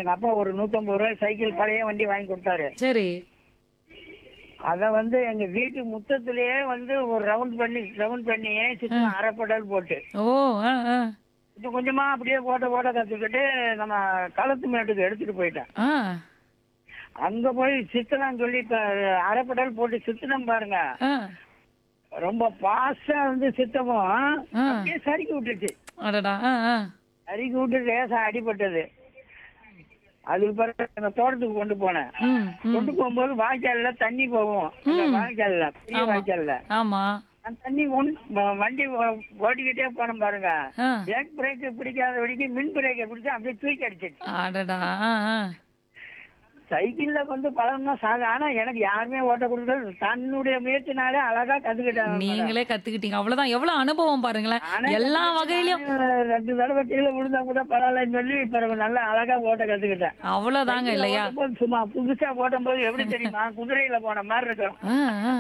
எங்க அப்பா ஒரு நூத்தம்பது ரூபாய் சைக்கிள் பழைய வண்டி வாங்கி கொடுத்தாரு சரி அத வந்து எங்க வீட்டு முத்தத்திலேயே வந்து ஒரு ரவுண்ட் பண்ணி ரவுண்ட் பண்ணி சுத்தம் அரை பெடல் போட்டு ஓ ஆ ஆ கொஞ்சம் கொஞ்சமா அப்படியே ஓட்ட ஓட்ட கத்துக்கிட்டு நம்ம களத்து மேட்டுக்கு எடுத்துட்டு போயிட்டேன் ஆ அங்க போய் சித்தனம் சொல்லி இப்ப அரை பெடல் போட்டு சித்தனம் பாருங்க ஆ ரொம்ப பாஸ்டா வந்து சித்தமும் ஆ. அப்படியே சறுக்கி விட்டுச்சு அடடா ஆ ஆ சறுக்கி விட்டு லேசா அடிபட்டது அதுக்கு பிறகு அந்த தோட்டத்துக்கு கொண்டு போனேன் ம் ம் கொண்டு போகும்போது வாய்க்கால்ல தண்ணி போகும் அந்த வாய்க்கால்ல பெரிய ஆமா. வாய்க்கால்ல ஆமா அந்த தண்ணி ஒன் வ- வண்டி ஓ- ஓட்டிக்கிட்டே போனோம் பாருங்க ஆ பிரேக் பிரேக் பிடிக்காத வரைக்கும் மின் பிரேக்கை பிடிச்சு அப்படியே தூக்கி அடிச்சிச்சு அடடா ஆ ஆ சைக்கிள்ல வந்து பழம்னா சாக ஆனா எனக்கு யாருமே ஓட்ட கொடுத்தது தன்னுடைய முயற்சினாலே அழகா கத்துக்கிட்டேன் நீங்களே கத்துக்கிட்டீங்க அவ்வளவுதான் எவ்வளவு அனுபவம் பாருங்களேன் ஆனா எல்லா எனக்கு வகையிலயும் நானே ரெண்டு தடவை கீழே விழுந்தா கூட பரவாயில்லன்னு சொல்லி பிறகு நல்லா அழகா ஓட்ட கத்துக்கிட்டேன் அவ்வளவுதாங்க இல்லையா ஓட்டும்போது சும்மா புதுசா ஓட்டும் போது எப்படி தெரியுமா குதிரையில போன மாதிரி இருக்கும் ஆ ஆ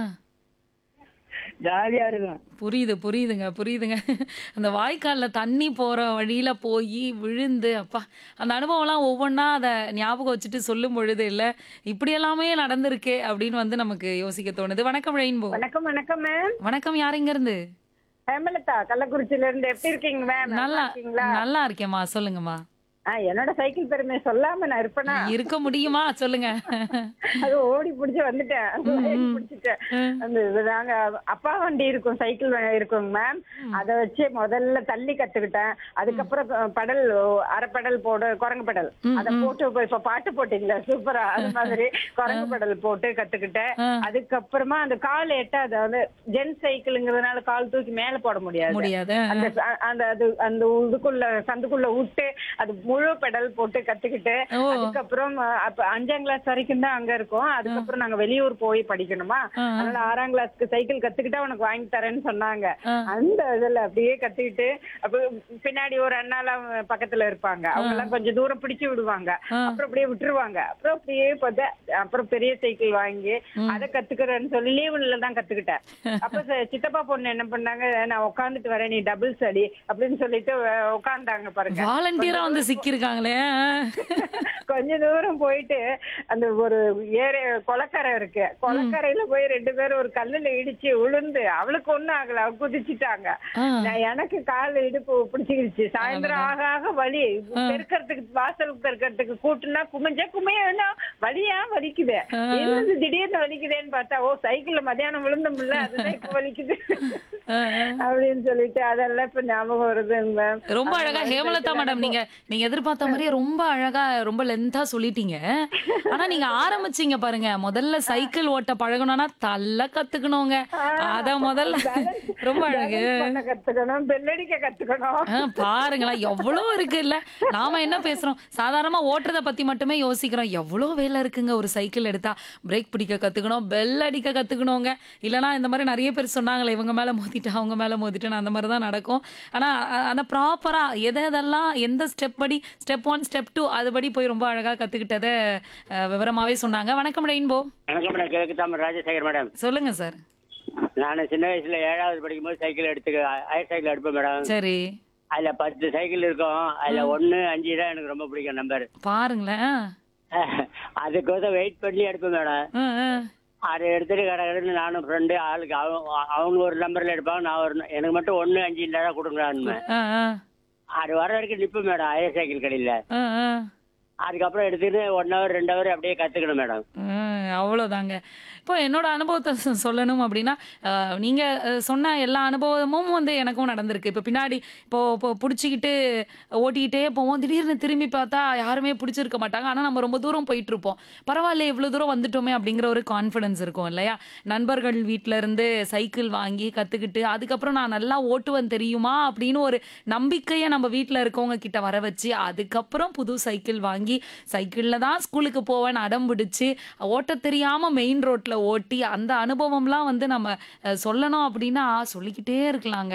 ஜாலியா இருக்கும் புரியுது புரியுதுங்க புரியுதுங்க அந்த வாய்க்கால்ல தண்ணி போற வழியில போய் விழுந்து அப்பா அந்த அனுபவம்லாம் ஒவ்வொன்றா அதை ஞாபகம் வச்சுட்டு சொல்லும் பொழுது இல்ல இப்படி எல்லாமே நடந்திருக்கே அப்படின்னு வந்து நமக்கு யோசிக்க தோணுது வணக்கம் ரெயின்போ வணக்கம் வணக்கம் மேம் வணக்கம் யார் இங்க இருந்து ஹேமலதா கள்ளக்குறிச்சியில இருந்து எப்படி இருக்கீங்க மேம் நல்லா இருக்கீங்களா நல்லா இருக்கேம்மா சொல்லுங்கம்மா ஆ, என்னோட சைக்கிள் பெருமை சொல்லாம நான் இருப்பேனா இருக்க முடியுமா சொல்லுங்க அது ஓடி பிடிச்சு வந்துட்டேன் ஓடி பிடிச்சிட்டேன் அந்த இது நாங்க அப்பா வண்டி இருக்கும் சைக்கிள் வ- இருக்குங்க மேம் அத வச்சு முதல்ல தள்ளி கத்துக்கிட்டேன் அதுக்கப்புறம் க- பெடல் அரை பெடல் போடு குரங்கு பெடல் அத போட்டு இப்ப- இப்ப பாட்டு போட்டீங்களா சூப்பரா அது மாதிரி குரங்கு பெடல் போட்டு கத்துக்கிட்டேன் ஆ. அதுக்கப்புறமா அந்த கால் எட்டாது வந்து ஜென் சைக்கிள்ங்கிறதுனால கால் தூக்கி மேல போட முடியாது முடியாது அந்த ச- அந்த அது அந்த இதுக்குள்ள சந்துக்குள்ள விட்டு அது முழு பெடல் போட்டு கத்துக்கிட்டு ஓ. அதுக்கப்புறம் அஹ், அப்ப அஞ்சாம் கிளாஸ் வரைக்கும் தான் அங்க இருக்கோம் அதுக்கப்புறம் நாங்க வெளியூர் போய் படிக்கணுமா ஆ. அதனால ஆறாம் கிளாஸ்க்கு சைக்கிள் கத்துக்கிட்டா உனக்கு வாங்கி தரேன்னு சொன்னாங்க ஆ. அந்த இதுல அப்படியே கத்துக்கிட்டு அப்ப பின்னாடி ஒரு அண்ணாலாம் பக்கத்துல இருப்பாங்க அவங்க எல்லாம் கொஞ்சம் தூரம் பிடிச்சு விடுவாங்க ஆ. அப்புறம் அப்படியே விட்டுருவாங்க அப்புறம் அப்படியே பார்த்தா அப்புறம் பெரிய சைக்கிள் வாங்கி அதை கத்துக்கிறேன்னு சொல்லி லீவுல தான் கத்துக்கிட்டேன் அப்ப ச- சித்தப்பா பொண்ணு என்ன பண்ணாங்க நான் உட்காந்துட்டு வரேன் நீ டபுள்ஸ் அடி அப்படின்னு சொல்லிட்டு அஹ், உட்கார்ந்தாங்க பாருங்க வாலண்டியரா வந்து சிக்கியிருக்காங்களே கொஞ்ச தூரம் போயிட்டு அந்த ஒரு ஏரி கொளக்கரை இருக்கு கொளக்கரையில போய் ரெண்டு பேரும் ஒரு கல்லுல இடிச்சு விழுந்து அவளுக்கு ஒண்ணும் ஆகல அவ குதிச்சுட்டாங்க ஆ. நான் எனக்கு கால் இடுப்பு பிடிச்சிக்கிடுச்சு சாயந்தரம் ஆக ஆக வலி பெருக்கிறதுக்கு வாசல் பெருக்கிறதுக்கு கூட்டுனா குமிஞ்சா குமையா வலியா வலிக்குது என்னது திடீர்னு வலிக்குதேன்னு பார்த்தா ஓ சைக்கிள்ல மதியானம் விழுந்தோம்ல அதுதான் இப்ப வலிக்குது ஆ, ஆ. அப்படின்னு சொல்லிட்டு அதெல்லாம் இப்ப ஞாபகம் வருதுங்க மேம் ரொம்ப அழகா ஹேமலதா மேடம் நீங்க நீங்க எதிர்பார்த்த மாதிரியே ரொம்ப அழகா ரொம்ப லென்த்தா சொல்லிட்டீங்க ஆனா நீங்க ஆரம்பிச்சீங்க பாருங்க முதல்ல சைக்கிள் ஓட்ட பழகணும்னா தள்ள கத்துக்கணுங்க அத முதல்ல ரொம்ப அழகு பண்ண கத்துக்கணும் பெல்லடிக்க கத்துக்கணும் ஆ, பாருங்களேன் எவ்வளவு இருக்கு இல்ல நாம என்ன பேசுறோம் சாதாரணமா ஓட்டுறத பத்தி மட்டுமே யோசிக்கிறோம் எவ்வளவு வேலை இருக்குங்க ஒரு சைக்கிள் எடுத்தா பிரேக் பிடிக்க கத்துக்கணும் பெல் அடிக்க கத்துக்கணுங்க இல்லனா இந்த மாதிரி நிறைய பேர் சொன்னாங்களே இவங்க மேல மோதிட்டு அவங்க மேல மோதிட்டு அந்த மாதிரி தான் நடக்கும் ஆனா அ- ஆனா ப்ராப்பரா எதை எதெல்லாம் எந்த ஸ்டெப் படி ஸ்டெப் ஒன் ஸ்டெப் டூ அதுபடி போய் ரொம்ப அழகா கத்துக்கிட்டதை அஹ், விவரமாவே சொன்னாங்க வணக்கம் ரெயின்போ வணக்கம் மேடம் கிழக்கு தாமரை ராஜசேகர் மேடம் சொல்லுங்க சார் நான் சின்ன வயசுல ஏழாவது படிக்கும்போது சைக்கிள் எடுத்து ஹயர் சைக்கிள் எடுப்பேன் மேடம் சரி அதுல பத்து சைக்கிள் இருக்கும் அதுல ஒன்னு அஞ்சு தான் எனக்கு ரொம்ப பிடிக்கும் நம்பர் பாருங்களேன் அதுக்கோசம் வெயிட் பண்ணி எடுப்பேன் மேடம் ஆ, ஆ. அதை எடுத்துட்டு கடை கடைன்னு நானும் ஃப்ரெண்டு ஆளுக்கு அவங்க அவங்க ஒரு நம்பர்ல எடுப்பாங்க நான் ஒரு எனக்கு மட்டும் ஒன்னு அஞ்சு இருந்தா கொடுங்களான்னு ஆ, ஆ. அது வர வரைக்கும் நிற்பேன் மேடம் ஹயர் சைக்கிள் கடையில் ஆ, ஆ. அதுக்கப்புறம் எடுத்துட்டு ஒன் ஹவர் ரெண்டு ஹவர் அப்படியே கத்துக்கணும் மேடம் ம், அவ்வளோதாங்க இப்போ என்னோட அனுபவத்தை சொ- சொல்லணும் அப்படின்னா அஹ், நீங்க அஹ், சொன்ன எல்லா அனுபவமும் வந்து எனக்கும் நடந்திருக்கு இப்போ பின்னாடி இப்போ இப்போ பிடிச்சிக்கிட்டு ஓட்டிக்கிட்டே போவோம் திடீர்னு திரும்பி பார்த்தா யாருமே பிடிச்சிருக்க மாட்டாங்க ஆனால் நம்ம ரொம்ப தூரம் போயிட்டு இருப்போம் பரவாயில்ல இவ்வளோ தூரம் வந்துட்டோமே அப்படிங்கிற ஒரு கான்ஃபிடன்ஸ் இருக்கும் இல்லையா நண்பர்கள் வீட்ல இருந்து சைக்கிள் வாங்கி கத்துக்கிட்டு அதுக்கப்புறம் நான் நல்லா ஓட்டுவேன் தெரியுமா அப்படின்னு ஒரு நம்பிக்கையை நம்ம வீட்டில் இருக்கவங்க கிட்ட வர வச்சு அதுக்கப்புறம் புது சைக்கிள் வாங்கி சைக்கிளில் தான் ஸ்கூலுக்கு போவேன் அடம் பிடிச்சு ஓட்ட தெரியாம மெயின் ரோட்ல ஓட்டி அந்த அனுபவம்லாம் வந்து நம்ம அஹ், சொல்லணும் அப்படின்னா சொல்லிக்கிட்டே இருக்கலாங்க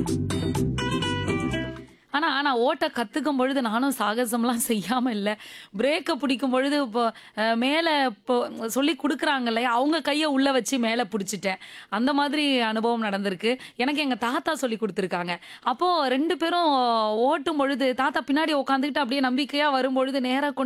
ஆனா ஆனா ஓட்ட கத்துக்கும் பொழுது நானும் சாகசம்லாம் செய்யாம இல்ல பிரேக்கை பிடிக்கும் பொழுது இப்போ அஹ், மேல இப்போ சொல்லி கொடுக்குறாங்க இல்லையா அவங்க கையை உள்ள வச்சு மேல பிடிச்சிட்டேன் அந்த மாதிரி அனுபவம் நடந்திருக்கு எனக்கு எங்க தாத்தா சொல்லி கொடுத்துருக்காங்க அப்போ ரெண்டு பேரும் ஓட்டும் பொழுது தாத்தா பின்னாடி உட்காந்துக்கிட்டு அப்படியே நம்பிக்கையா வரும் பொழுது நேரா கொண்டு